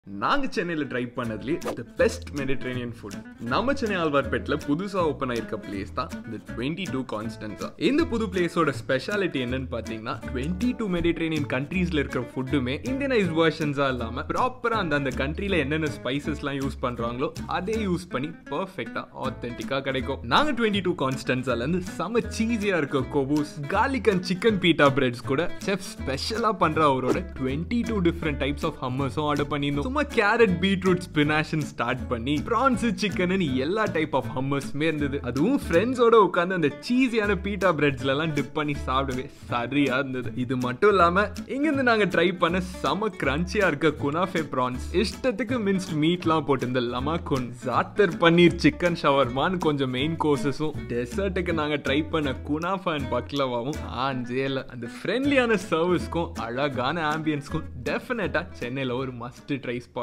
நாங்க சென்னையில் ட்ரை பண்ணதுலேயே த பெஸ்ட் மெடிட்ரேனியன் ஃபுட் நம்ம சென்னை ஆழ்வார்பேட்டில் புதுசாக ஓப்பன் ஆயிருக்க பிளேஸ் தான் இந்த டுவெண்ட்டி டூ கான்ஸ்டன்ஸா இந்த புது பிளேஸோட ஸ்பெஷாலிட்டி என்னன்னு பார்த்தீங்கன்னா டுவெண்ட்டி டூ மெடிட்ரேனியன் கண்ட்ரீஸில் இருக்கிற ஃபுட்டுமே இந்தியனைஸ் வேர்ஷன்ஸாக இல்லாமல் ப்ராப்பராக அந்த அந்த கண்ட்ரியில் என்னென்ன ஸ்பைசஸ்லாம் யூஸ் பண்ணுறாங்களோ அதே யூஸ் பண்ணி பர்ஃபெக்டாக ஆத்தென்டிக்காக கிடைக்கும் நாங்கள் டுவெண்ட்டி டூ கான்ஸ்டன்ஸாலேருந்து செம சீஸியாக இருக்க கோபூஸ் garlic and chicken pita breads கூட செஃப் ஸ்பெஷலாக பண்ணுற அவரோட twenty two different types of ஹம்மர்ஸும் ஆர்டர் பண்ணியிருந்தோம் சும்மா கேரட் பீட்ரூட் ஸ்பினாஷன் ஸ்டார்ட் பண்ணி ப்ரான்ஸ் சிக்கன் எல்லா டைப் ஆஃப் ஹம்மர்ஸ்மே இருந்தது அதுவும் ஃப்ரெண்ட்ஸோட உட்காந்து அந்த சீஸியான பீட்டா பிரெட்ஸ்ல எல்லாம் டிப் பண்ணி சாப்பிடவே சரியா இருந்தது இது மட்டும் இல்லாம இங்கிருந்து நாங்க ட்ரை பண்ண செம கிரன்ச்சியா இருக்க குனாஃபே ப்ரான்ஸ் இஷ்டத்துக்கு மின்ஸ்ட் மீட்லாம் போட்டு இந்த லமாக்குன் ஜாத்தர் பன்னீர் சிக்கன் ஷவர்மான்னு கொஞ்சம் மெயின் கோர்சஸும் டெசர்ட்டுக்கு நாங்க ட்ரை பண்ண குனாஃபா அண்ட் பக்லவாவும் ஆஞ்சே இல்லை அந்த ஃப்ரெண்ட்லியான சர்வீஸ்க்கும் அழகான ஆம்பியன்ஸ்க்கும் டெஃபினட்டா சென்னையில் ஒரு மஸ்ட் ட்ரை